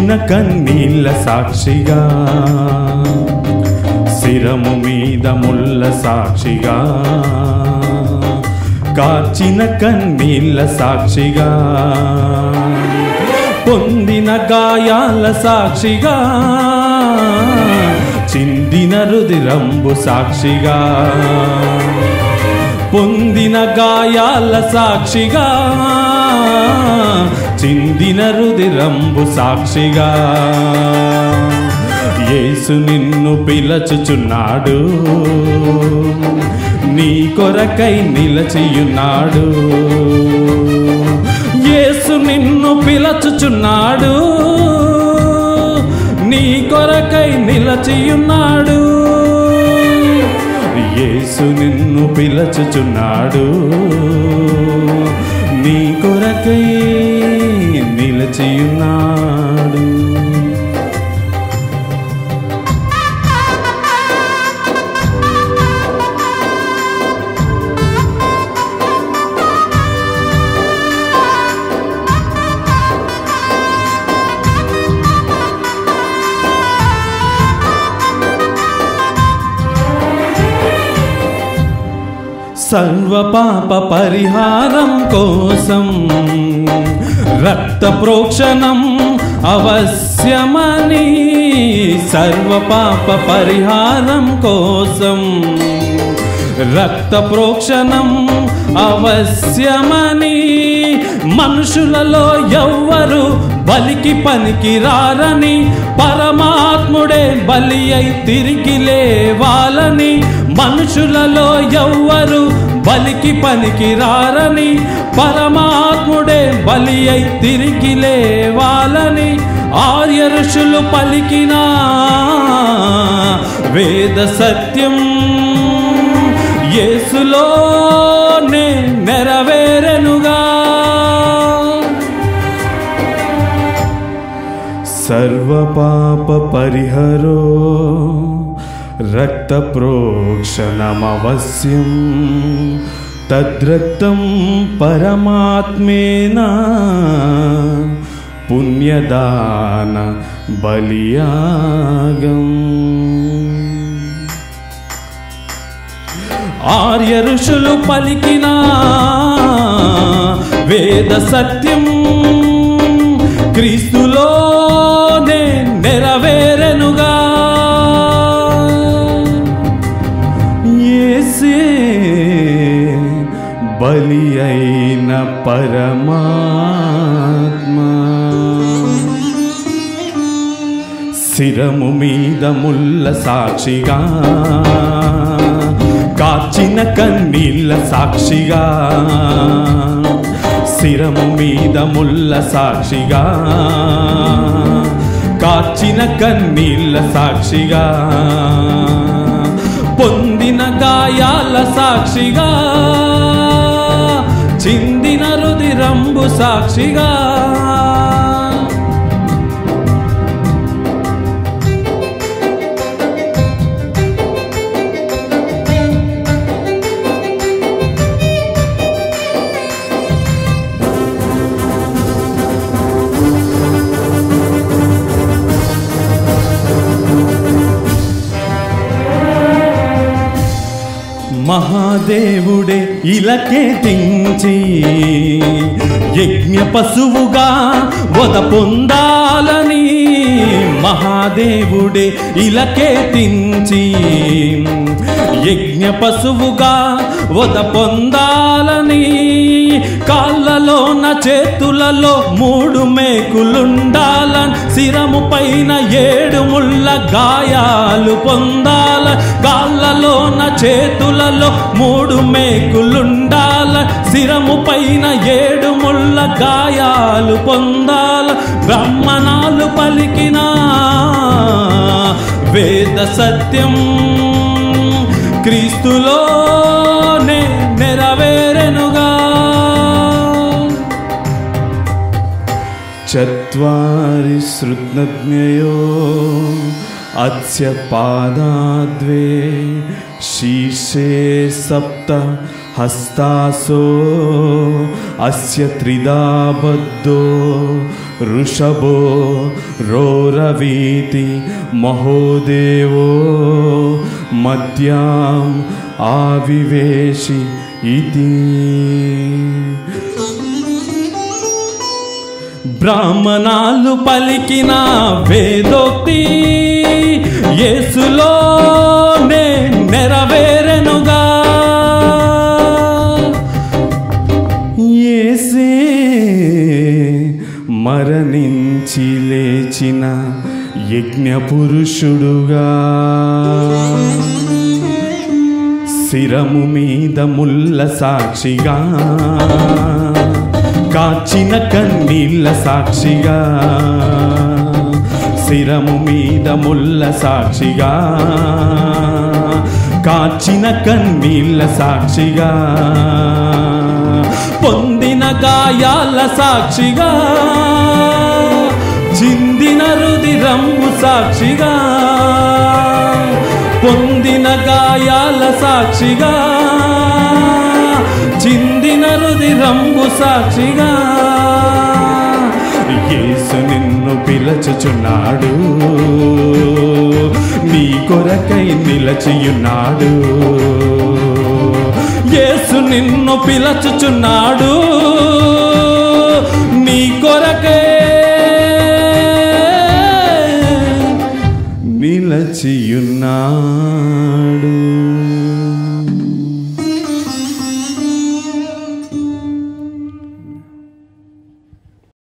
కాచిన కన్నీళ్ళ సాక్షిగా శిరము మీద ముళ్ళ సాక్షిగా కాచిన కన్నీళ్ళ సాక్షిగా పొందిన గాయాల సాక్షిగా చిందిన రుదిరంబు సాక్షిగా పొందిన గాయాల సాక్షిగా చిందిన రుదిరంబు సాక్షిగా యేసు నిన్ను పిలచుచున్నాడు నీ కొరకై నిలచియున్నాడు యేసు నిన్ను పిలచుచున్నాడు నీ కొరకై నిలచియున్నాడు యేసు నిన్ను పిలచుచున్నాడు నీ కొరకై నిలచియున్నాడు సర్వపాప పరిహారం కోసం రక్త ప్రోక్షణం అవశ్యమని సర్వపాప పరిహారం కోసం రక్త ప్రోక్షణం అవశ్యమని మనుషులలో ఎవ్వరు బలికి పనికి రారని పరమాత్ముడే బలి అయి తిరిగి లేవాలని మనుషులలో ఎవ్వరు బలికి పనికి రారని పరమాత్ముడే బలి అయి తిరిగి లేవాలని ఆర్య ఋషులు పలికిన వేద సత్యం యేసులోనే నెరవేరెనుగా సర్వపాప పరిహరో రక్త ప్రోక్షణమవశ్యం తద్రక్తం పరమాత్మేన పుణ్యదాన బలియాగం ఆర్య ఋషులు పలికిన వేద సత్యం క్రీస్తులోనే నెరవేరెనుగా యేసే బలి అయిన పరమాత్మా శిరము మీద ముల్ల సాక్షిగా కాచిన కన్నీళ్ళ సాక్షిగా శిరము మీద ముల్ల సాక్షిగా కాచిన కన్నీళ్ళ సాక్షిగా పొందిన గాయాల సాక్షిగా చిందిన రుదిరంబు సాక్షిగా మహాదేవుడే ఇలకే తించి యజ్ఞ పశువుగా వద పొందాలని మహాదేవుడే ఇలకే తించి యజ్ఞ పశువుగా వద పొందాలని కాళ్ళలోన చేతులలో మూడు మేకులుండాలని శిరము పైన ఏడు ముళ్ళ గాయాలు పొందాల కాళ్ళలోన చేతులలో మూడు మేకులుండాల శిరము పైన ఏడు ముళ్ళ గాయాలు పొందాల బ్రహ్మణాలు పలికిన వేద సత్యం క్రీస్తులోనే నెరవేరెనుగా చత్వారి శృత్నజ్ఞయో अस्य पादाद्वे शीर्षे सप्त हस्तासो अस्य त्रिधा बद्धो ऋषभो रोरवीति महोदेवो मध्याम् आविवेशि इति బ్రాహ్మణాలు పలికిన వేదోక్తి యేసులోనే నెరవేరెనుగా యేసే మరణించి లేచిన యజ్ఞ పురుషుడుగా శిరము మీద ముల్ల సాక్షిగా కాచిన కన్నీళ్ళ సాక్షిగా శిరము మీద ముల్ల సాక్షిగా కాచిన కన్నీళ్ళ సాక్షిగా పొందిన గాయాల సాక్షిగా చిందిన రుదిరమ్ము సాక్షిగా పొందిన గాయాల సాక్షిగా చిందిన రుదిరంబు సాక్షిగా యేసు నిన్ను పిలచుచున్నాడు నీ కొరకై నిలచియున్నాడు యేసు నిన్ను పిలచుచున్నాడు నీ కొరకై నిలచియున్నాడు